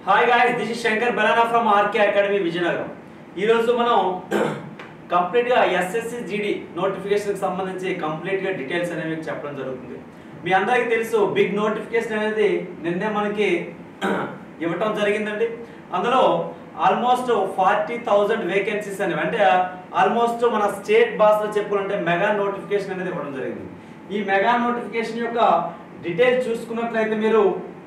hi guys this is Shankar Balana from RK academy Vizianagaram ఈరోజు మనం కంప్లీట్గా ఎస్ఎస్సి జీడి నోటిఫికేషన్కి సంబంధించి కంప్లీట్గా డీటెయిల్స్ అనేవి చెప్పడం జరుగుతుంది మీ అందరికీ తెలుసు బిగ్ నోటిఫికేషన్ అనేది నిన్నే మనకి ఇవ్వటం జరిగిందండి అందులో ఆల్మోస్ట్ ఫార్టీ థౌజండ్ వేకెన్సీస్ అనేవి అంటే ఆల్మోస్ట్ మన స్టేట్ భాషలో చెప్పుకుంటే మెగా నోటిఫికేషన్ అనేది ఇవ్వడం జరిగింది ఈ మెగా నోటిఫికేషన్ యొక్క డీటెయిల్స్ చూసుకున్నట్లయితే మీరు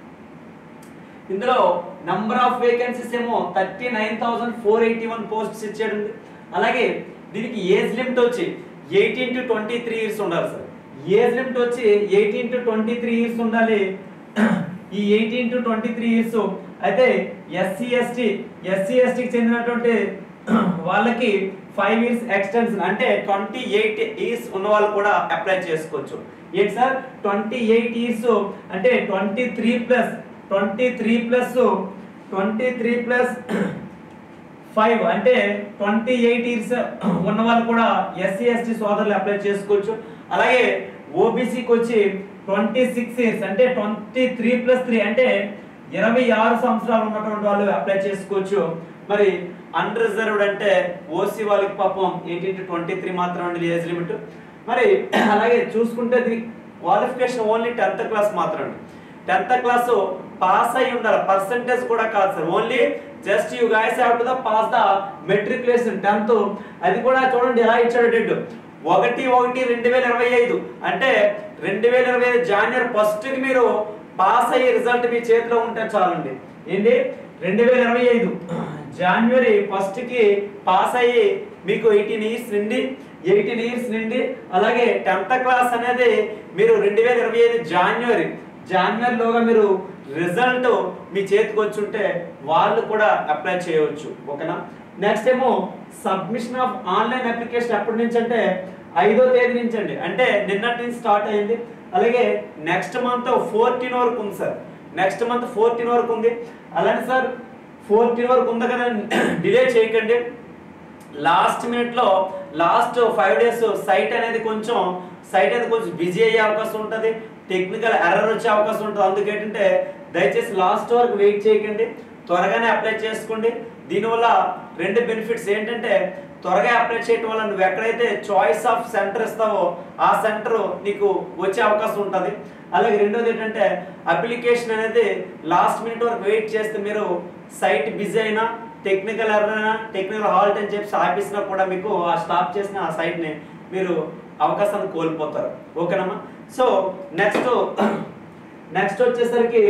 ఇందులో నంబర్ ఆఫ్ వేకెన్సీస్ ఏమో thirty nine thousand four eighty one posts ఇచ్చాడు అలాగే దీనికి ఏజ్ లిమిట్ వచ్చి eighteen to twenty three years ఉండాలి సార్ ఏజ్ లిమిట్ వచ్చి eighteen to twenty three years ఉండాలి ఈ eighteen to twenty three years అయితే ఎస్సీ ఎస్టీ ఎస్సీ ఎస్టీకి చెందినటువంటి వాళ్ళకి ఫైవ్ ఇయర్స్ ఎక్స్టెన్షన్ అంటే ట్వంటీ ఎయిట్ ఇయర్స్ ఉన్న వాళ్ళు కూడా అప్లై చేసుకోవచ్చు ఏంటి సార్ ట్వంటీ ఎయిట్ ఇయర్స్ అంటే twenty three plus twenty three plus twenty three plus five అంటే ట్వంటీ ఎయిట్ ఇయర్స్ ఉన్న వాళ్ళు కూడా ఎస్సీ ఎస్టీ సోదరులు అప్లై చేసుకోవచ్చు అలాగే ఓబీసీకి వచ్చి ట్వంటీ సిక్స్ ఇయర్స్ అంటే ట్వంటీ త్రీ ప్లస్ త్రీ అంటే ఇరవై ఆరు సంవత్సరాలు ఉన్నటువంటి వాళ్ళు అప్లై చేసుకోవచ్చు మరి అన్రిజర్వ్డ్ అంటే ఓసీ వాళ్ళకి పాపం ఎయిటీన్ టు ట్వంటీ త్రీ మాత్రం అండి ఏజ్ లిమిట్ మరి అలాగే చూసుకుంటే దీనికి క్వాలిఫికేషన్ ఓన్లీ టెన్త్ క్లాస్ మాత్రమే టెన్త్ క్లాస్ పాస్ అయి ఉండాలి పర్సంటేజ్ కూడా కాదు sir only just you guys have to the pass the matriculation tenth అది కూడా చూడండి ఎలా ఇచ్చాడు డేట్ ఒకటి ఒకటి రెండు వేల ఇరవై ఐదు అంటే రెండు వేల ఇరవై ఐదు జనవరి ఫస్ట్కి మీరు పాస్ అయ్యే రిజల్ట్ మీ చేతిలో ఉంటే చాలండి ఏంటి రెండు వేల ఇరవై ఐదు జనవరి ఫస్ట్కి పాస్ అయ్యి మీకు ఎయిటీన్ ఇయర్స్ నుండి ఎయిటీన్ ఇయర్స్ నుండి అలాగే టెన్త్ క్లాస్ అనేది మీరు రెండు వేల ఇరవై ఐదు జనవరి జనవరిలోగా మీరు రిజల్ట్ మీ చేతికి వచ్చి ఉంటే వాళ్ళు కూడా అప్లై చేయవచ్చు ఓకేనా నెక్స్ట్ ఏమో సబ్మిషన్ ఆఫ్ ఆన్లైన్ అప్లికేషన్ ఎప్పటి నుంచి అంటే ఐదో తేదీ నుంచి అండి అంటే నిన్నటి నుంచి స్టార్ట్ అయింది అలాగే నెక్స్ట్ మంత్ ఫోర్టీన్ వరకు ఉంది సార్ నెక్స్ట్ మంత్ ఫోర్టీన్ వరకు ఉంది అలానే సార్ ఫోర్టీన్ వరకు ఉంది కదా డిలే చేయకండి లాస్ట్ మినిట్లో లాస్ట్ ఫైవ్ డేస్ సైట్ అనేది కొంచెం సైట్ అనేది కొంచెం బిజీ అయ్యే అవకాశం ఉంటుంది టెక్నికల్ ఎర్రర్ వచ్చే అవకాశం ఉంటుంది అందుకేంటంటే దయచేసి లాస్ట్ వరకు వెయిట్ చేయకండి త్వరగానే అప్లై చేసుకోండి దీనివల్ల రెండు బెనిఫిట్స్ ఏంటంటే త్వరగా అప్లై చేయడం వల్ల నువ్వు ఎక్కడైతే చాయిస్ ఆఫ్ సెంటర్ ఇస్తావో ఆ సెంటర్ నీకు వచ్చే అవకాశం ఉంటుంది అలాగే రెండోది ఏంటంటే అప్లికేషన్ అనేది లాస్ట్ మినిట్ వరకు వెయిట్ చేస్తే మీరు సైట్ బిజీ అయినా టెక్నికల్ ఎర్రర్ అయినా టెక్నికల్ హాల్ట్ అని చెప్పి ఆపేసినా కూడా మీకు ఆ స్టాప్ చేసిన ఆ సైట్ని మీరు అవకాశాన్ని కోల్పోతారు ఓకేనమ్మా సో నెక్స్ట్ నెక్స్ట్ వచ్చేసరికి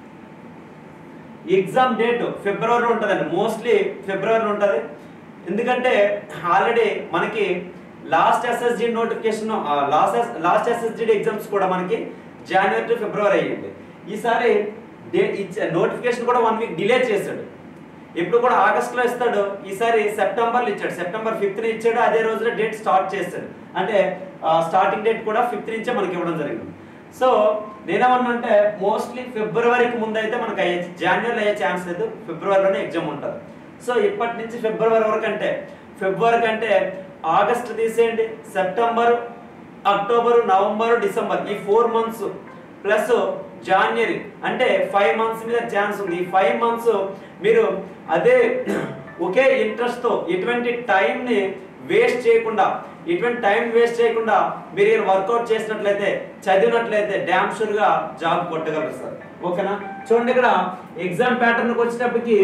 ఎగ్జామ్ డేట్ ఫిబ్రవరిలో ఉంటుందండి మోస్ట్లీ ఫిబ్రవరిలో ఉంటుంది ఎందుకంటే ఆల్రెడీ మనకి last SSG notification last last SSG exams కూడా మనకి జనవరి టు ఫిబ్రవరి అయ్యింది ఈసారి డే ఇచ్చే నోటిఫికేషన్ కూడా వన్ వీక్ డిలే చేశాడు ఇప్పుడు కూడా ఆగస్ట్లో ఇస్తాడు ఈసారి సెప్టెంబర్లో ఇచ్చాడు సెప్టెంబర్ ఫిఫ్త్ ఇచ్చాడు అదే రోజున డేట్ స్టార్ట్ చేస్తాడు అంటే స్టార్టింగ్ డేట్ కూడా ఫిఫ్త్ నుంచే మనకి ఇవ్వడం జరిగింది సో నేనేమన్నంటే మోస్ట్లీ ఫిబ్రవరికి ముందు అయితే మనకి అయ్యే జనవరిలో అయ్యే ఛాన్స్ లేదు ఫిబ్రవరిలోనే ఎగ్జామ్ ఉంటుంది సో ఇప్పటి నుంచి ఫిబ్రవరి వరకు అంటే ఫిబ్రవరి కంటే ఆగస్ట్ తీసేయండి సెప్టెంబర్ అక్టోబర్ నవంబర్ డిసెంబర్ ఈ ఫోర్ మంత్స్ ప్లస్ జాన్వరి అంటే ఫైవ్ మంత్స్ మీద ఛాన్స్ ఉంది ఈ ఫైవ్ మంత్స్ మీరు అదే ఒకే ఇంట్రెస్ట్తో ఎటువంటి టైంని వేస్ట్ చేయకుండా ఎటువంటి టైం వేస్ట్ చేయకుండా మీరు ఇక్కడ వర్కౌట్ చేసినట్లయితే చదివినట్లయితే డ్యామ్ షూర్గా జాబ్ కొట్టగలరు సార్ ఓకేనా చూడండి ఇక్కడ ఎగ్జామ్ ప్యాటర్న్కి వచ్చేటప్పటికి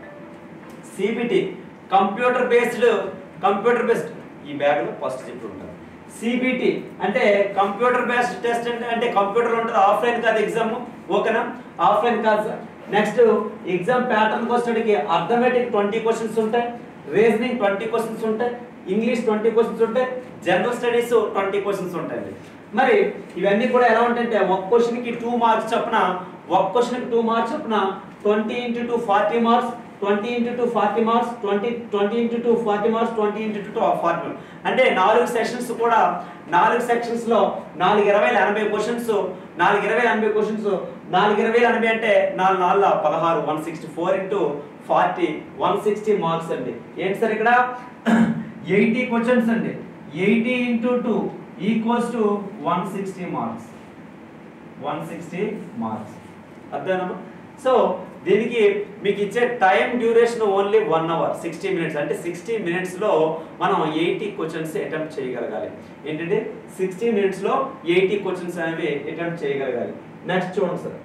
CBT computer based computer based ఈ బ్యాగ్లో ఫస్ట్ చెప్పి ఉంటారు సిబిటి అంటే కంప్యూటర్ బేస్డ్ టెస్ట్ అంటే అంటే కంప్యూటర్ ఉంటుంది ఆఫ్లైన్ కాదు ఎగ్జామ్ ఓకేనా ఆఫ్లైన్ కాదు సార్ నెక్స్ట్ ఎగ్జామ్ ప్యాటర్న్కి వచ్చేటికి అర్థమెటిక్ ట్వంటీ క్వశ్చన్స్ ఉంటాయి రీజనింగ్ ట్వంటీ క్వశ్చన్స్ ఉంటాయి ఇంగ్లీష్ ట్వంటీ క్వశ్చన్స్ ఉంటాయి జనరల్ స్టడీస్ ట్వంటీ క్వశ్చన్స్ ఉంటాయండి మరి ఇవన్నీ కూడా ఎలా ఉంటాయంటే ఒక క్వశ్చన్కి టూ మార్క్స్ చొప్పున ఒక క్వశ్చన్కి టూ మార్క్స్ చొప్పున twenty into two forty marks twenty into two forty marks twenty twenty into two forty marks twenty into two forty అంటే నాలుగు సెషన్స్ కూడా నాలుగు సెక్షన్స్ లో నాలుగు ఇరవై ఎనభై క్వశ్చన్స్ నాలుగు ఇరవై ఎనభై క్వశ్చన్స్ నాలుగు ఇరవై ఎనభై అంటే నాలుగు నాలుగు పదహారు one sixty four into forty one sixty marks అండి ఏంటి సార్ ఇక్కడ ఎయిటీ క్వశ్చన్స్ అండి eighty into two equals to one sixty marks one sixty marks అర్థమేనమ్మా సో దీనికి మీకు ఇచ్చే time duration only one hour sixty minutes అంటే సిక్స్టీ మినిట్స్లో మనం ఎయిటీ క్వశ్చన్స్ అటెంప్ట్ చేయగలగాలి ఏంటంటే సిక్స్టీ మినిట్స్లో ఎయిటీ క్వశ్చన్స్ అనేవి అటెంప్ట్ చేయగలగాలి నెక్స్ట్ చూడండి సార్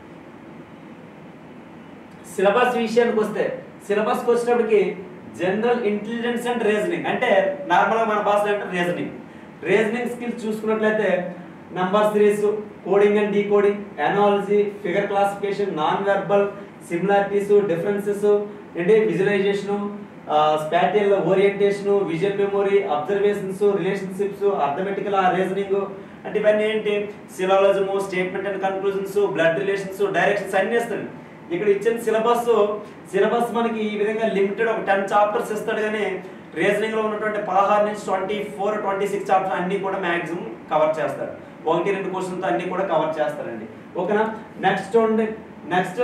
సిలబస్ విషయానికి వస్తే సిలబస్కి వచ్చేటప్పటికి జనరల్ ఇంటెలిజెన్స్ అండ్ రీజనింగ్ అంటే నార్మల్గా మన భాషలో అంటే రీజనింగ్ రీజనింగ్ స్కిల్స్ చూసుకున్నట్లయితే number series coding and decoding analogy figure classification non verbal similarities differences ఏంటి visualisation spatial orientation visual memory observations relationships arithmetical reasoning అంటే ఇవన్నీ ఏంటి సిలాలజము statement and conclusions blood relations directions అన్ని వేస్తాడు ఇక్కడ ఇచ్చిన సిలబస్ సిలబస్ మనకి ఈ విధంగా లిమిటెడ్ ఒక టెన్ చాప్టర్స్ ఇస్తాడు కానీ రీజనింగ్ లో ఉన్నటువంటి పదహారు నుంచి twenty four twenty six chapters అన్ని కూడా మాక్సిమం కవర్ చేస్తారు ఒకటి రెండు క్వశ్చన్స్ అన్ని కూడా కవర్ చేస్తారండి ఓకేనా నెక్స్ట్ చూడండి నెక్స్ట్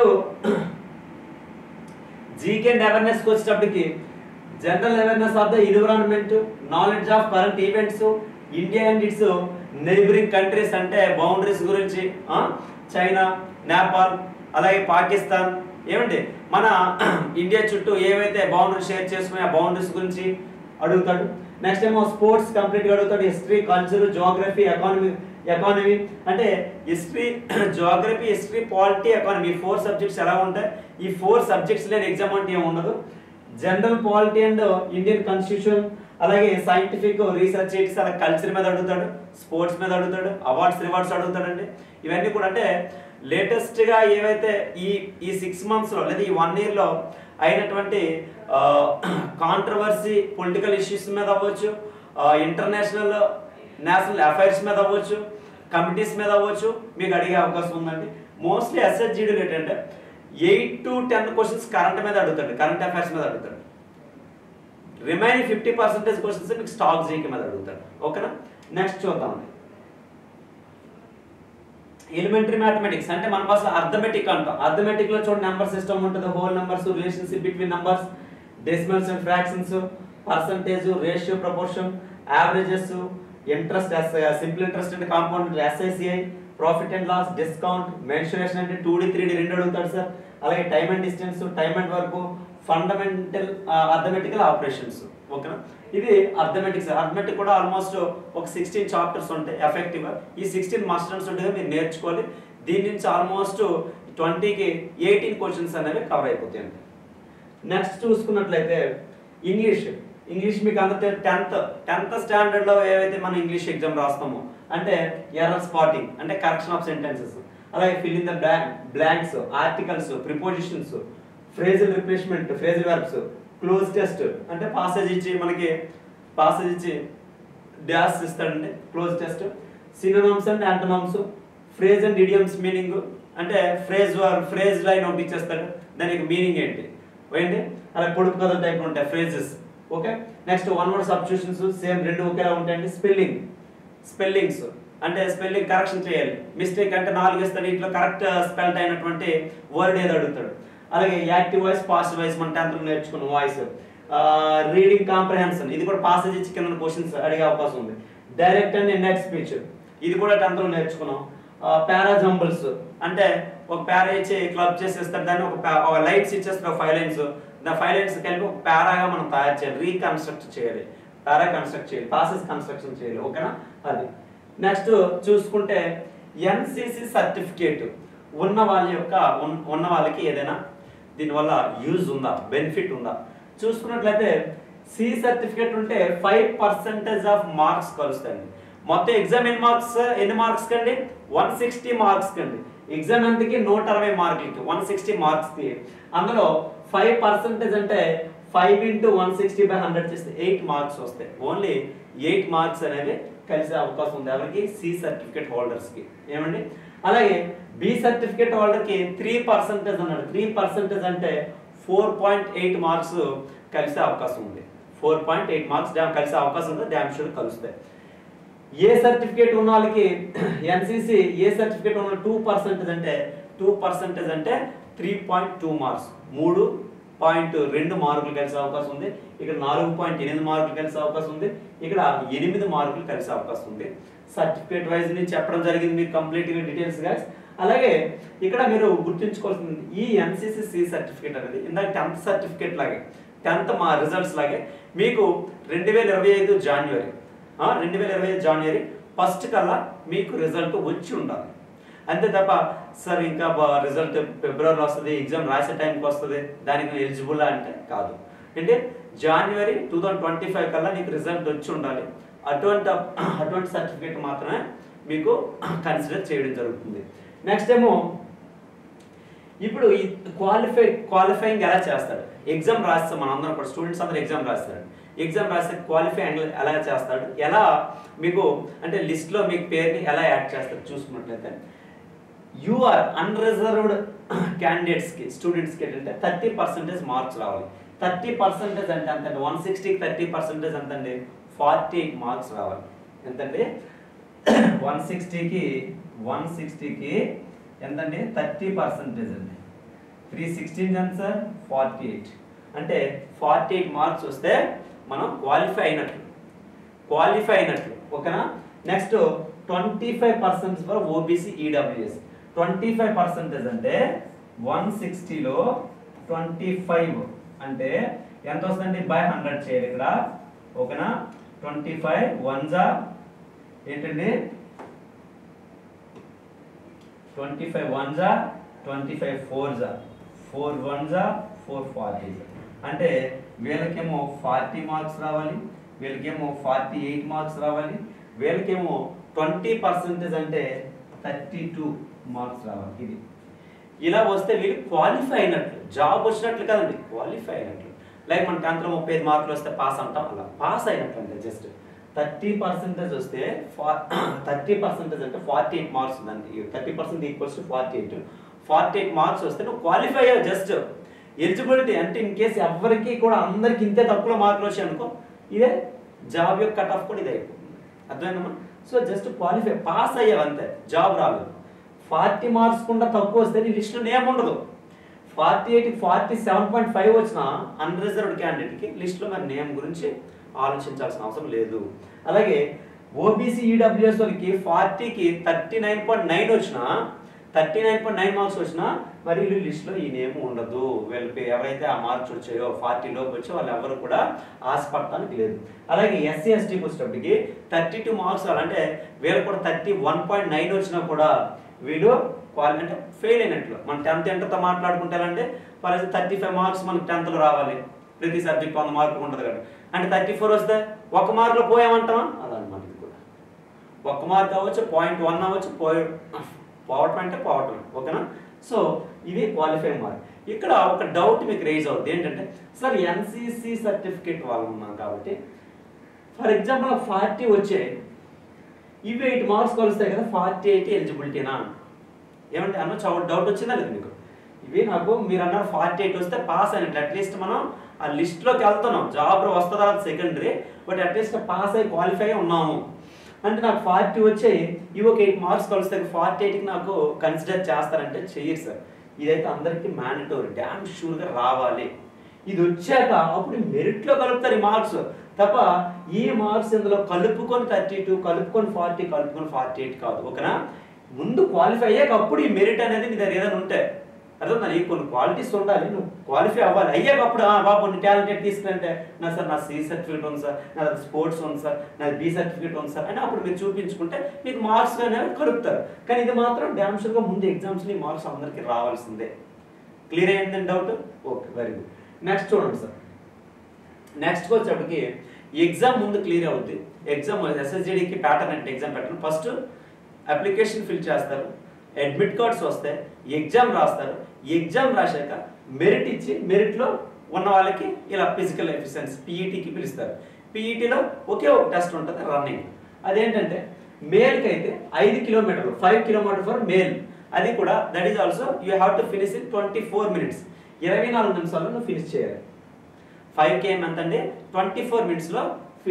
జీకే అండ్ అవేర్నెస్ వచ్చేటప్పటికి general awareness of the environment knowledge of current events India and its neighbouring countries అంటే బౌండరీస్ గురించి ఆ, చైనా నేపాల్ అలాగే పాకిస్తాన్ ఏమండి మన ఇండియా చుట్టూ ఏవైతే బౌండరీ షేర్ చేసుకునే ఆ బౌండరీస్ గురించి అడుగుతాడు నెక్స్ట్ ఏమో స్పోర్ట్స్ కంప్లీట్గా అడుగుతాడు history culture geography economy economy అంటే history geography history polity economy four subjects ఎలా ఉంటాయి ఈ ఫోర్ సబ్జెక్ట్స్ లేని ఎగ్జామ్ అంటే ఏమి ఉండదు general polity and Indian constitution అలాగే సైంటిఫిక్ రీసెర్చ్ చేసి అలా కల్చర్ మీద అడుగుతాడు స్పోర్ట్స్ మీద అడుగుతాడు అవార్డ్స్ రివార్డ్స్ అడుగుతాడండి ఇవన్నీ కూడా అంటే లేటెస్ట్ గా ఏవైతే ఈ ఈ సిక్స్ మంత్స్ లో లేదా ఈ వన్ ఇయర్ లో అయినటువంటి కాంట్రవర్సీ పొలిటికల్ ఇష్యూస్ మీద అవ్వచ్చు ఇంటర్నేషనల్ నేషనల్ అఫైర్స్ మీద అవ్వచ్చు కమిటీస్ మీద అవ్వచ్చు మీకు అడిగే అవకాశం ఉందండి మోస్ట్లీ ఎస్ఎస్జీడీ ఏంటంటే eight to ten questions current మీద అడుగుతాడు కరెంట్ అఫైర్స్ మీద అడుగుతాడు రిమైనింగ్ ఫిఫ్టీ పర్సెంటేజ్ క్వశ్చన్స్ మీకు స్టాక్ జీకే మీద అడుగుతాడు ఓకేనా నెక్స్ట్ చూద్దామండి ఎలిమెంటరీ మ్యాథమెటిక్స్ అంటే మన భాషలో అర్థమెటిక్ అంటాం అర్థమెటిక్ లో చూడండి నెంబర్ సిస్టమ్ ఉంటుంది whole numbers relationship between numbers decimals and fractions percentage ratio proportion averages interest simple interest అంటే compound SICI profit and loss discount mensuration అంటే టూ డి త్రీ డి రెండు అడుగుతాడు సార్ అలాగే time and distance time and work fundamental arithmetical operations ఓకేనా ఇది arithmetics arithmetic కూడా almost ఒక sixteen chapters ఉంటాయి ఎఫెక్టివ్ ఈ సిక్స్టీన్ మస్ట్ అండ్ షుడ్గా మీరు నేర్చుకోవాలి దీని నుంచి ఆల్మోస్ట్ ట్వంటీకి ఎయిటీన్ క్వశ్చన్స్ అనేవి కవర్ అయిపోతాయండి నెక్స్ట్ చూసుకున్నట్లయితే ఇంగ్లీష్ ఇంగ్లీష్ మీకు అందరికీ టెన్త్ టెన్త్ స్టాండర్డ్లో ఏవైతే మనం ఇంగ్లీష్ ఎగ్జామ్ రాస్తామో అంటే ఎర్రర్ స్పాటింగ్ అంటే కరెక్షన్ ఆఫ్ సెంటెన్సెస్ అలాగే fill in the blanks articles prepositions phrasal replacement phrasal verbs cloze test అంటే పాసేజ్ ఇచ్చి మనకి పాసేజ్ ఇచ్చి డాష్ ఇస్తాడండి cloze test synonyms and antonyms phrase and idioms meaning అంటే ఫ్రేజ్ ఫ్రేజ్ లైన్ ఒకటి ఇచ్చేస్తాడు దానికి మీనింగ్ ఏంటి ఏంటి అలా పొడుపు కథ టైప్ ఉంటాయి phrases okay next one word substitutions same రెండు ఒకేలా ఉంటాయండి స్పెల్లింగ్ స్పెల్లింగ్స్ అంటే స్పెల్లింగ్ కరెక్షన్ చేయాలి మిస్టేక్ అంటే నాలుగు ఇస్తాడు ఇంట్లో కరెక్ట్ స్పెల్డ్ అయినటువంటి వర్డ్ ఏదో అడుగుతాడు అలాగే యాక్టివ్ వాయిస్ పాసివ్ వాయిస్ మన టెన్త్ నేర్చుకున్న వాయిస్ రీడింగ్ కాంప్రహెన్షన్ ఇది కూడా పాసేజ్ ఇచ్చి కింద క్వశ్చన్స్ అడిగే అవకాశం ఉంది డైరెక్ట్ అండ్ ఇండైరెక్ట్ స్పీచ్ ఇది కూడా టెన్త్ లో నేర్చుకున్నాం పారాజంబుల్స్ అంటే ఒక పారా ఇచ్చి క్లబ్ చేసి ఇస్తారు దాన్ని ఒక pa- ఒక లైట్స్ ఇచ్చేస్తారు ఫైవ్ లైన్స్ దా ఫైవ్ లైన్స్ కలిపి ఒక పారాగా మనం తయారు చేయాలి రీకన్స్ట్రక్ట్ చేయాలి పారా కన్స్ట్రక్ట్ చేయాలి ప్రాసెస్ కన్స్ట్రక్షన్ చేయాలి ఓకేనా అది నెక్స్ట్ చూసుకుంటే ఎన్సిసి సర్టిఫికేట్ ఉన్న వాళ్ళ యొక్క ఉన్- ఉన్న వాళ్ళకి ఏదైనా దీనివల్ల యూజ్ ఉందా బెనిఫిట్ ఉందా చూసుకున్నట్లయితే సి సర్టిఫికేట్ ఉంటే ఫైవ్ పర్సెంటేజ్ ఆఫ్ మార్క్స్ కలుస్తాయండి మొత్తం ఎగ్జామ్ ఎన్ని మార్క్స్ ఎన్ని మార్క్స్ కండి వన్ సిక్స్టీ మార్క్స్ కండి ఎగ్జామ్ ఎంతకి నూట అరవై మార్కులకి వన్ సిక్స్టీ మార్క్స్కి అందులో ఫైవ్ పర్సెంటేజ్ అంటే five into one sixty by hundred చేస్తే ఎయిట్ మార్క్స్ వస్తాయి ఓన్లీ ఎయిట్ మార్క్స్ అనేవి కలిసే అవకాశం ఉంది ఎవరికి సి సర్టిఫికేట్ హోల్డర్స్కి ఏమండి అలాగే బి సర్టిఫికేట్ హోల్డర్కి త్రీ పర్సెంటేజ్ అన్నాడు త్రీ పర్సెంటేజ్ అంటే ఫోర్ పాయింట్ ఎయిట్ మార్క్స్ కలిసే అవకాశం ఉంది four point eight marks damn కలిసే అవకాశం ఉంది డ్యామ్ షూర్ కలుస్తాయి ఏ సర్టిఫికేట్ ఉన్న వాళ్ళకి ఎన్సిసి ఏ సర్టిఫికేట్ ఉన్న టూ పర్సెంటేజ్ అంటే టూ పర్సెంటేజ్ అంటే త్రీ పాయింట్ టూ మార్క్స్ మూడు పాయింట్ రెండు మార్కులు కలిసే అవకాశం ఉంది ఇక్కడ నాలుగు పాయింట్ ఎనిమిది మార్కులు కలిసే అవకాశం ఉంది ఇక్కడ ఎనిమిది మార్కులు కలిసే అవకాశం ఉంది సర్టిఫికేట్ వైజ్ నుంచి చెప్పడం జరిగింది మీకు కంప్లీట్గా డీటెయిల్స్ గా అలాగే ఇక్కడ మీరు గుర్తుంచుకోవాల్సింది ఈ ఎన్సీసీ సి సర్టిఫికేట్ అనేది ఇందాక టెన్త్ సర్టిఫికేట్ లాగే టెన్త్ మా రిజల్ట్స్ లాగే మీకు రెండు వేల ఇరవై ఐదు జాన్యువరి రెండు వేల ఇరవై ఐదు జాన్యువరి ఫస్ట్ కల్లా మీకు రిజల్ట్ వచ్చి ఉండాలి అంతే తప్ప సార్ ఇంకా రిజల్ట్ ఫిబ్రవరిలో వస్తుంది ఎగ్జామ్ రాసే టైంకి వస్తుంది దానికి ఎలిజిబుల్ అంటే కాదు అంటే జనవరి టూ థౌజండ్ ట్వంటీ ఫైవ్ కల్లా నీకు రిజల్ట్ వచ్చి ఉండాలి అటువంటి అటువంటి సర్టిఫికేట్ మాత్రమే మీకు కన్సిడర్ చేయడం జరుగుతుంది నెక్స్ట్ ఏమో ఇప్పుడు ఈ క్వాలిఫై క్వాలిఫైయింగ్ ఎలా చేస్తాడు ఎగ్జామ్ రాస్తాం మనందరం కూడా స్టూడెంట్స్ అందరూ ఎగ్జామ్ రాస్తారు ఎగ్జామ్ రాస్తే క్వాలిఫై ఎలా చేస్తాడు ఎలా మీకు అంటే లిస్ట్లో మీకు పేరుని ఎలా యాడ్ చేస్తాడు చూసుకున్నట్లయితే యూఆర్ అన్రిజర్వ్డ్ క్యాండిడేట్స్కి స్టూడెంట్స్కి ఏంటంటే థర్టీ పర్సెంటేజ్ మార్క్స్ రావాలి థర్టీ పర్సెంటేజ్ అంటే ఎంత అంటే వన్ సిక్స్టీకి థర్టీ పర్సెంటేజ్ ఎంత అండి ఫార్టీ ఎయిట్ మార్క్స్ రావాలి ఎంతండి వన్ సిక్స్టీకి వన్ సిక్స్టీకి ఎంతండి థర్టీ పర్సెంటేజ్ అండి త్రీ సిక్స్టీన్ ఎంత సార్ ఫార్టీ ఎయిట్ అంటే ఫార్టీ ఎయిట్ మార్క్స్ వస్తే మనం క్వాలిఫై అయినట్లు క్వాలిఫై అయినట్లు ఓకేనా next twenty five percent for OBC EWS twenty five percentage అంటే వన్ సిక్స్టీలో ట్వంటీ ఫైవ్ అంటే ఎంత వస్తుందండి బై హండ్రెడ్ చేయాలి ఇక్కడ ఓకేనా ట్వంటీ ఫైవ్ వన్ జా ఏంటండి ట్వంటీ ఫైవ్ వన్ జా ట్వంటీ ఫైవ్ ఫోర్ జా ఫోర్ వన్ జా ఫోర్ ఫార్టీ అంటే వీళ్ళకేమో ఫార్టీ మార్క్స్ రావాలి వీళ్ళకేమో ఫార్టీ ఎయిట్ మార్క్స్ రావాలి వీళ్ళకేమో ట్వంటీ పర్సెంటేజ్ అంటే థర్టీ టూ మార్క్స్ రావాలి ఇది ఇలా వస్తే వీళ్ళు క్వాలిఫై అయినట్లు జాబ్ వచ్చినట్లు కదండి క్వాలిఫై అయినట్లు లైక్ మన టెన్త్లో ముప్పై ఐదు మార్కులు వస్తే పాస్ అంటాం అలా పాస్ అయినట్లు అంటే జస్ట్ థర్టీ పర్సెంటేజ్ వస్తే థర్టీ పర్సెంటేజ్ అంటే ఫార్టీ ఎయిట్ మార్క్స్ ఉందండి thirty percent equals to forty eight forty eight marks వస్తే నువ్వు క్వాలిఫై అయ్యావు జస్ట్ ఎలిజిబిలిటీ అంటే ఇన్ కేసు ఎవరికి కూడా అందరికి ఇంతే తక్కువ మార్కులు వచ్చాయి అనుకో ఇదే జాబ్ యొక్క కట్ ఆఫ్ కూడా ఇదే అయిపోతుంది అర్థమైందమ్మా సో జస్ట్ క్వాలిఫై పాస్ అయ్యావు అంతే జాబ్ రాలేదు ఫార్టీ మార్క్స్ కూడా తక్కువ వస్తే నీ లిస్ట్లో నేమ్ ఉండదు forty eight forty seven point five వచ్చిన అన్రిజర్వ్డ్ క్యాండిడేట్కి లిస్ట్లో మరి నేమ్ గురించి ఆలోచించాల్సిన అవసరం లేదు అలాగే ఓబీసీ ఈడబ్ల్యూఎస్ వాళ్ళకి ఫార్టీకి థర్టీ నైన్ పాయింట్ నైన్ వచ్చిన thirty nine point nine marks వచ్చినా మరి వీళ్ళు లిస్ట్లో ఈ నేమ్ ఉండదు వీళ్ళకి ఎవరైతే ఆ మార్క్స్ వచ్చాయో ఫార్టీ లోపు వచ్చో వాళ్ళు ఎవరు కూడా ఆశపడటానికి లేదు అలాగే ఎస్సీ ఎస్టీకి వచ్చేటప్పటికి థర్టీ టూ మార్క్స్ అంటే వీళ్ళు కూడా థర్టీ వన్ పాయింట్ నైన్ వచ్చినా కూడా వీళ్ళు క్వాలి అంటే ఫెయిల్ అయినట్లు మన టెన్త్ ఎంటర్తో మాట్లాడుకుంటారంటే వాళ్ళకి థర్టీ ఫైవ్ మార్క్స్ మనకి టెన్త్లో రావాలి ప్రతి సబ్జెక్ట్ వంద మార్కులు ఉంటుంది కదా అంటే థర్టీ ఫోర్ వస్తే ఒక మార్కులో పోయామంటామా అదనమాట ఇది కూడా ఒక్క మార్క్ అవ్వచ్చు పాయింట్ వన్ అవ్వచ్చు పోయి పోవటం అంటే పోవటం ఓకేనా సో ఇది క్వాలిఫై మార్క్ ఇక్కడ ఒక డౌట్ మీకు రేజ్ అవుతుంది ఏంటంటే సార్ ఎన్సీసీ సర్టిఫికేట్ వాళ్ళు ఉన్నాం కాబట్టి ఫర్ ఎగ్జాంపుల్ ఫార్టీ వచ్చాయి ఇవి ఎయిట్ మార్క్స్ కలుస్తాయి కదా ఫార్టీ ఎయిట్ ఎలిజిబిలిటీనా ఏమంటే అన్న చౌ డౌట్ వచ్చిందా లేదు మీకు ఇవి నాకు మీరు అన్నారు ఫార్టీ ఎయిట్ వస్తే పాస్ అయినట్లు అట్లీస్ట్ మనం ఆ లిస్ట్లోకి వెళ్తున్నాం జాబ్ వస్తుందా సెకండరీ బట్ అట్లీస్ట్ పాస్ అయ్యి క్వాలిఫై అయి ఉన్నాము అంటే నాకు ఫార్టీ వచ్చాయి ఇవి ఒక ఎయిట్ మార్క్స్ కలుస్తాయి ఫార్టీ ఎయిట్కి నాకు కన్సిడర్ చేస్తారంటే చెయ్యరు సార్ ఇదైతే అందరికీ మ్యాండటోరీ డ్యామ్ షూర్గా రావాలి ఇది వచ్చాక అప్పుడు మెరిట్లో కలుపుతారు ఈ మార్క్స్ తప్ప ఈ మార్క్స్ ఇందులో కలుపుకొని థర్టీ టూ కలుపుకొని ఫార్టీ కలుపుకొని ఫార్టీ ఎయిట్ కాదు ఓకేనా ముందు క్వాలిఫై అయ్యాక అప్పుడు ఈ మెరిట్ అనేది నీ దగ్గర ఏదైనా ఉంటే అర్థం నీకు కొన్ని క్వాలిటీస్ ఉండాలి నువ్వు క్వాలిఫై అవ్వాలి అయ్యాక అప్పుడు "ఆ, బాబు నీ టాలెంటెడ్ తీసుకుంటే నా సార్ నా సి సర్టిఫికేట్ ఉంది సార్ నా స్పోర్ట్స్ ఉంది సార్ నా బి సర్టిఫికేట్ ఉంది సార్ అని అప్పుడు మీరు చూపించుకుంటే మీకు మార్క్స్ అనేవి కలుపుతారు కానీ ఇది మాత్రం డ్యామ్ షూర్గా ముందు ఎగ్జామ్స్ని మార్క్స్ అందరికీ రావాల్సిందే క్లియర్ అయిందని doubt okay very good next చూడండి సార్ నెక్స్ట్ వచ్చేప్పటికి ఎగ్జామ్ ముందు క్లియర్ అవుద్ది ఎగ్జామ్ ఎస్ఎస్జీడీకి ప్యాటర్న్ అంటే exam pattern first application fill చేస్తారు అడ్మిట్ కార్డ్స్ వస్తాయి ఎగ్జామ్ రాస్తారు ఎగ్జామ్ రాశాక మెరిట్ ఇచ్చి మెరిట్లో ఉన్న వాళ్ళకి ఇలా ఫిజికల్ ఎఫిషియన్సీ పీఈటీకి పిలుస్తారు పీఈటీలో ఒకే ఒక టెస్ట్ ఉంటుంది రన్నింగ్ అదేంటంటే మేల్కి అయితే ఐదు కిలోమీటర్లు ఫైవ్ కిలోమీటర్ ఫర్ మేల్ అది కూడా that is also you have to finish in twenty four minutes ఇరవై నాలుగు నిమిషాల్లో నువ్వు ఫినిష్ చేయాలి ఫైవ్ కేఎం ఎంత అండి ట్వంటీ ఫోర్ మినిట్స్లో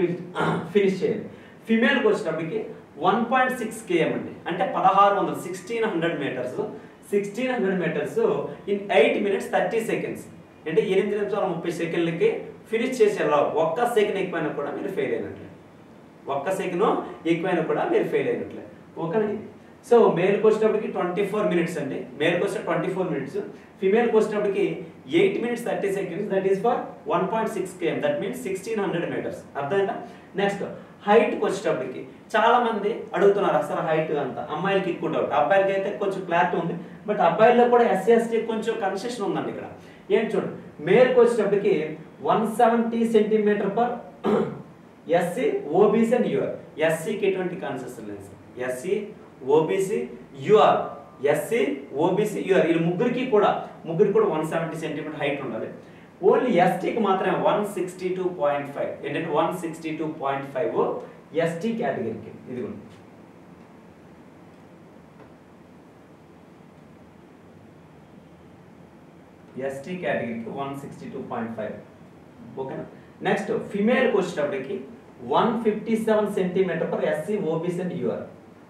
ఫినిష్ చేయాలి ఫిమేల్కి వచ్చేటప్పటికి వన్ పాయింట్ సిక్స్ కేఎం అండి అంటే పదహారు వందలు sixteen hundred metres sixteen hundred metres in eight minutes thirty seconds అంటే ఎనిమిది నిమిషాల ముప్పై సెకండ్లకి ఫినిష్ చేసి వెళ్ళాలి ఒక్క సెకండ్ ఎక్కువైనా కూడా మీరు ఫెయిల్ అయినట్లే ఒక్క సెకండ్ ఎక్కువైనా కూడా మీరు ఫెయిల్ అయినట్లే ఓకేనా ఇది సో మేల్కి వచ్చేటప్పటికి ట్వంటీ ఫోర్ మినిట్స్ అండి మేల్కి వచ్చే ట్వంటీ ఫోర్ మినిట్స్ ఫిమేల్కి వచ్చేటప్పటికి eight minutes thirty seconds that is for one point six KM that means sixteen hundred metres అర్థమైందా నెక్స్ట్ హైట్కి వచ్చేటప్పటికి చాలా మంది అడుగుతున్నారు అసలు హైట్ అంతా అమ్మాయిలకి ఎక్కువ డౌట్ అబ్బాయిలకి అయితే కొంచెం క్లారిటీ ఉంది బట్ అబ్బాయిల్లో కూడా ఎస్సీ ఎస్టీ కొంచెం కన్సెషన్ ఉందండి ఇక్కడ ఏం చూడండి మేల్కి వచ్చేటప్పటికి one seventy centimetre per SC OBC and UR ఎస్సీకి ఎటువంటి కన్సెషన్ లేదు sir SC OBC UR SC OBC UR వీళ్ళు ముగ్గురికి కూడా ముగ్గురికి కూడా వన్ సెవెంటీ సెంటీమీటర్ హైట్ ఉండాలి ఓన్లీ ఎస్టీకి మాత్రమే one sixty two point five ఏంటంటే one sixty two point five ST కేటగిరీకి ఇది కూడా ఎస్టీ కేటగిరీకి one sixty two point five ఓకేనా నెక్స్ట్ ఫిమేల్కి వచ్చేటప్పటికి one fifty seven centimetre per SC OBC and you're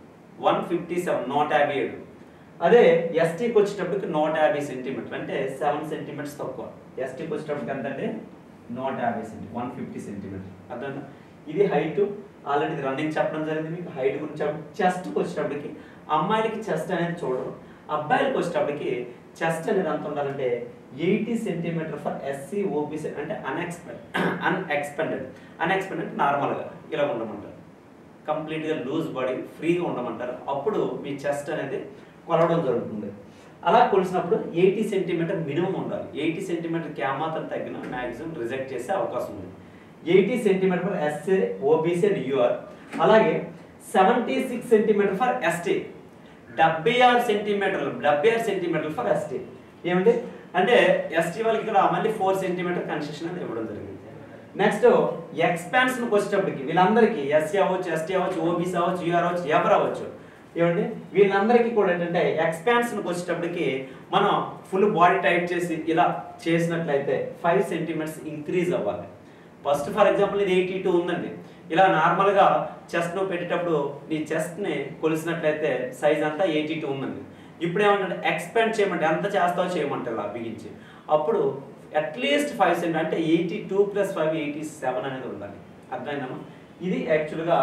one fifty seven నూట యాభై ఏడు అదే ఎస్టీకి వచ్చేటప్పటికి నూట యాభై సెంటీమీటర్ అంటే సెవెన్ సెంటీమీటర్స్ తక్కువ ఎస్టీకి వచ్చేటప్పటికి ఎంత అంటే నూట యాభై సెంటీ వన్ ఫిఫ్టీ సెంటీమీటర్ అర్థమైందా ఇది హైట్ ఆల్రెడీ ఇది రన్నింగ్ చెప్పడం జరిగింది మీకు హైట్ గురించి చెప్పడం చెస్ట్కి వచ్చేటప్పటికి అమ్మాయిలకి చెస్ట్ అనేది చూడరు అబ్బాయిలకి వచ్చేటప్పటికి చెస్ట్ అనేది ఎంత ఉండాలంటే eighty centimetre for SC OBC అంటే అన్ఎక్స్పెండ్ అన్ఎక్స్పెండెడ్ అన్ఎక్స్పెండెడ్ నార్మల్గా ఇలా ఉండమంటారు కంప్లీట్గా లూజ్ బాడీ ఫ్రీగా ఉండమంటారు అప్పుడు మీ చెస్ట్ అనేది కొలవడం జరుగుతుంది అలా కొలిసినప్పుడు ఎయిటీ సెంటీమీటర్ మినిమం ఉండాలి ఎయిటీ సెంటీమీటర్కి ఏమాత్రం తగ్గిన మ్యాక్సిమం రిజెక్ట్ చేసే అవకాశం ఉంది eighty centimetre for SA OBC and UR అలాగే seventy six centimetre for ST డెబ్బై ఆరు సెంటీమీటర్లు డెబ్బై ఆరు సెంటీమీటర్లు ఫర్ ఎస్టీ ఏమిటి అంటే ఎస్టీ వాళ్ళకి ఇక్కడ మళ్ళీ ఫోర్ సెంటీమీటర్ కన్సెషన్ అనేది ఇవ్వడం జరిగింది నెక్స్ట్ ఎక్స్పాన్షన్కి వచ్చేటప్పటికి వీళ్ళందరికీ ఎస్సీ అవ్వచ్చు ఎస్టీ అవ్వచ్చు ఓబీసీ అవ్వచ్చు యూఆర్ అవ్వచ్చు ఎవరు అవ్వచ్చు ఏమండి వీళ్ళందరికీ కూడా ఏంటంటే ఎక్స్పాన్షన్కి వచ్చేటప్పటికి మనం ఫుల్ బాడీ టైట్ చేసి ఇలా చేసినట్లయితే ఫైవ్ సెంటీమీటర్స్ ఇంక్రీజ్ అవ్వాలి ఫస్ట్ ఫర్ ఎగ్జాంపుల్ ఇది ఎయిటీ టూ ఉందండి ఇలా నార్మల్గా చెస్ట్ నువ్వు పెట్టేటప్పుడు నీ చెస్ట్ని కొలిసినట్లయితే సైజ్ అంతా ఎయిటీ టూ ఉందండి ఇప్పుడు ఏమంటే ఎక్స్పాండ్ చేయమంటే ఎంత చేస్తావో చేయమంటే ఇలా బిగించి అప్పుడు అట్లీస్ట్ ఫైవ్ సెంట్ అంటే eighty two plus five eighty seven అనేది ఉండాలి అర్థమైందమ్మా ఇది యాక్చువల్గా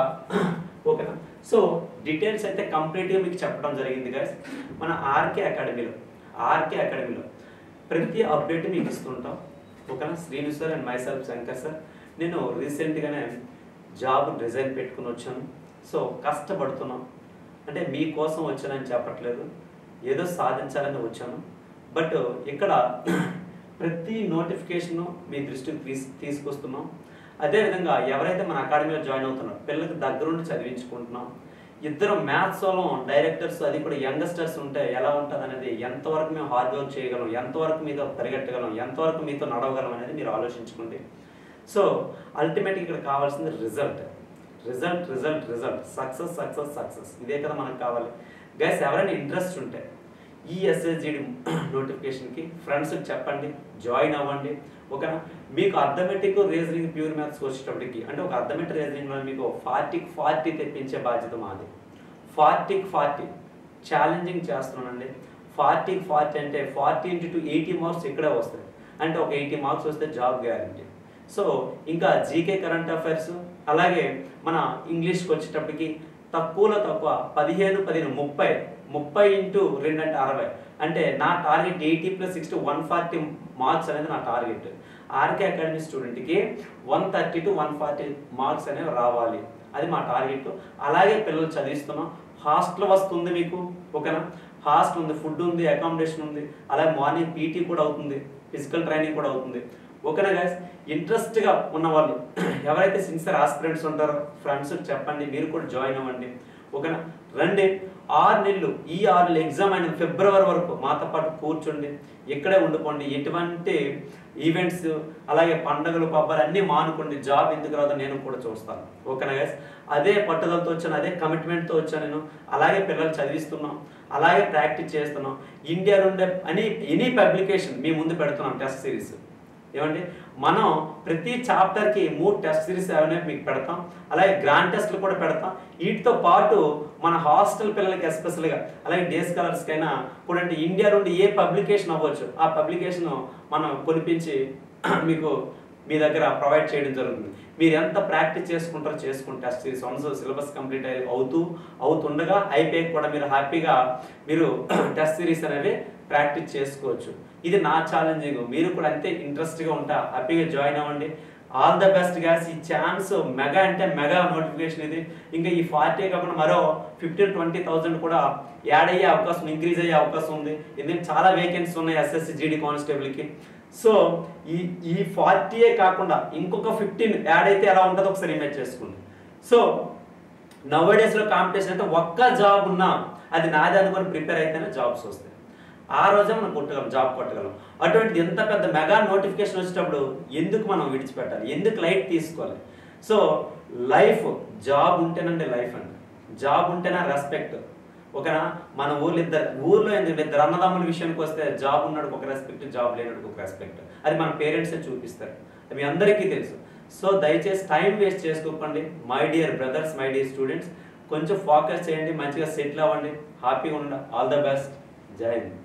ఓకేనా సో డీటెయిల్స్ అయితే కంప్లీట్గా మీకు చెప్పడం జరిగింది గైస్ మన ఆర్కే అకాడమీలో ఆర్కే అకాడమీలో ప్రతి అప్డేట్ మీకు ఇస్తుంటాం ఓకేనా Srinu sir and myself Shankar sir నేను రీసెంట్గానే జాబ్ రిజైన్ పెట్టుకుని వచ్చాను సో కష్టపడుతున్నాం అంటే మీకోసం వచ్చానని చెప్పట్లేదు ఏదో సాధించాలని వచ్చాను బట్ ఇక్కడ ప్రతి నోటిఫికేషన్ మీ దృష్టికి తీస్ తీసుకొస్తున్నాం అదేవిధంగా ఎవరైతే మన అకాడమీలో జాయిన్ అవుతున్నారో పిల్లలకి దగ్గరుండి చదివించుకుంటున్నాం ఇద్దరు మ్యాథ్స్ వాళ్ళం డైరెక్టర్స్ అది కూడా యంగస్టర్స్ ఉంటే ఎలా ఉంటుంది అనేది ఎంతవరకు మేము హార్డ్ వర్క్ చేయగలం ఎంతవరకు మీతో పరిగెట్టగలం ఎంతవరకు మీతో నడవగలం అనేది మీరు ఆలోచించుకోండి సో అల్టిమేట్ ఇక్కడ కావాల్సింది result result result result success success success ఇదే కదా మనకు కావాలి గైస్ ఎవరైనా ఇంట్రెస్ట్ ఉంటే ఈ ఎస్ఎస్జిడి నోటిఫికేషన్కి ఫ్రెండ్స్కి చెప్పండి జాయిన్ అవ్వండి ఓకేనా మీకు అర్థమెటిక్ రీజనింగ్ ప్యూర్ మ్యాథ్స్ వచ్చేటప్పటికి అంటే ఒక అర్థమెటిక్ రీజనింగ్లో మీకు ఫార్టీకి ఫార్టీ తెప్పించే బాధ్యత మాది ఫార్టీకి ఫార్టీ ఛాలెంజింగ్ చేస్తున్నానండి ఫార్టీకి ఫార్టీ అంటే forty into two eighty marks ఇక్కడే వస్తాయి అంటే ఒక ఎయిటీ మార్క్స్ వస్తే జాబ్ గ్యారంటీ సో ఇంకా జీకే కరెంట్ అఫైర్స్ అలాగే మన ఇంగ్లీష్కి వచ్చేటప్పటికి తక్కువలో తక్కువ పదిహేను పదిహేను ముప్పై ముప్పై ఇంటూ రెండు అంటే అరవై అంటే నా target eighty plus sixty one forty marks అనేది నా టార్గెట్ ఆర్కే అకాడమీ స్టూడెంట్కి one thirty to one forty marks అనేవి రావాలి అది మా టార్గెట్ అలాగే పిల్లలు చదివిస్తున్నాం హాస్టల్ వస్తుంది మీకు ఓకేనా హాస్టల్ ఉంది ఫుడ్ ఉంది అకామిడేషన్ ఉంది అలాగే మార్నింగ్ పీటీ కూడా అవుతుంది ఫిజికల్ ట్రైనింగ్ కూడా అవుతుంది ఓకేనా గైస్ ఇంట్రెస్ట్గా ఉన్న వాళ్ళు ఎవరైతే సిన్సియర్ ఆస్పిరెంట్స్ ఉంటారో ఫ్రెండ్స్ చెప్పండి మీరు కూడా జాయిన్ అవ్వండి ఓకేనా రండి ఆరు నెలలు ఈ ఆరు నెలలు ఎగ్జామ్ అయిన ఫిబ్రవరి వరకు మాతో పాటు కూర్చోండి ఇక్కడే ఉండిపోండి ఎటువంటి ఈవెంట్స్ అలాగే పండుగలు పబ్బాలు అన్నీ మానుకోండి జాబ్ ఎందుకు రాదో నేను కూడా చూస్తాను ఓకేనా గైస్ అదే పట్టుదలతో వచ్చాను అదే కమిట్మెంట్తో వచ్చాను నేను అలాగే పిల్లలు చదివిస్తున్నాం అలాగే ప్రాక్టీస్ చేస్తున్నాం ఇండియాలో ఉండే అని ఎనీ పబ్లికేషన్ మీ ముందు పెడుతున్నాం టెస్ట్ సిరీస్ ఏమండి మనం ప్రతి చాప్టర్కి మూడు టెస్ట్ సిరీస్ అవన్నీ మీకు పెడతాం అలాగే గ్రాండ్ టెస్ట్లు కూడా పెడతాం వీటితో పాటు మన హాస్టల్ పిల్లలకి ఎస్పెషల్గా అలాగే డే స్కాలర్స్కైనా కూడా అంటే ఇండియా నుండి ఏ పబ్లికేషన్ అవ్వచ్చు ఆ పబ్లికేషన్ మనం కొనిపించి మీకు మీ దగ్గర ప్రొవైడ్ చేయడం జరుగుతుంది మీరు ఎంత ప్రాక్టీస్ చేసుకుంటారో చేసుకుని test series once syllabus complete అయి అవుతూ అవుతుండగా అయిపోయి కూడా మీరు హ్యాపీగా మీరు టెస్ట్ సిరీస్ అనేవి ప్రాక్టీస్ చేసుకోవచ్చు ఇది నా ఛాలెంజింగ్ మీరు కూడా అంతే ఇంట్రెస్ట్గా ఉంటా హ్యాపీగా జాయిన్ అవ్వండి ఆల్ ద బెస్ట్ గ్యాస్ ఈ ఛాన్స్ మెగా అంటే మెగా నోటిఫికేషన్ ఇది ఇంకా ఈ ఫార్టీ కాకుండా మరో ఫిఫ్టీన్ ట్వంటీ థౌసండ్ కూడా యాడ్ అయ్యే అవకాశం ఇంక్రీజ్ అయ్యే అవకాశం ఉంది ఎందుకంటే చాలా వేకెన్సీస్ ఉన్నాయి ఎస్ఎస్సి జీడీ కానిస్టేబుల్కి సో ఈ ఈ ఫార్టీయే కాకుండా ఇంకొక ఫిఫ్టీన్ యాడ్ అయితే ఎలా ఉంటుందో ఒకసారి ఇమేజ్ చేసుకోండి సో నవ్ డేస్లో కాంపిటీషన్ అయితే ఒక్క జాబ్ ఉన్నా అది నాదే అనుకొని ప్రిపేర్ అయితేనే జాబ్స్ వస్తాయి ఆ రోజే మనం కొట్టగలం జాబ్ కొట్టగలం అటువంటిది ఎంత పెద్ద మెగా నోటిఫికేషన్ వచ్చేటప్పుడు ఎందుకు మనం విడిచిపెట్టాలి ఎందుకు లైట్ తీసుకోవాలి సో లైఫ్ జాబ్ ఉంటేనండి లైఫ్ అండి జాబ్ ఉంటేనే రెస్పెక్ట్ ఓకేనా మన ఊర్లో ఇద్దరు ఊర్లో ఎందుకంటే ఇద్దరు అన్నదమ్ముల విషయానికి వస్తే జాబ్ ఉన్నాడు ఒక రెస్పెక్ట్ జాబ్ లేనడికి ఒక రెస్పెక్ట్ అది మన పేరెంట్సే చూపిస్తారు అది మీ అందరికీ తెలుసు సో దయచేసి టైం వేస్ట్ చేసుకోకండి my dear brothers my dear students కొంచెం ఫోకస్ చేయండి మంచిగా సెటిల్ అవ్వండి హ్యాపీగా ఉండండి ఆల్ ద బెస్ట్ జై హింద్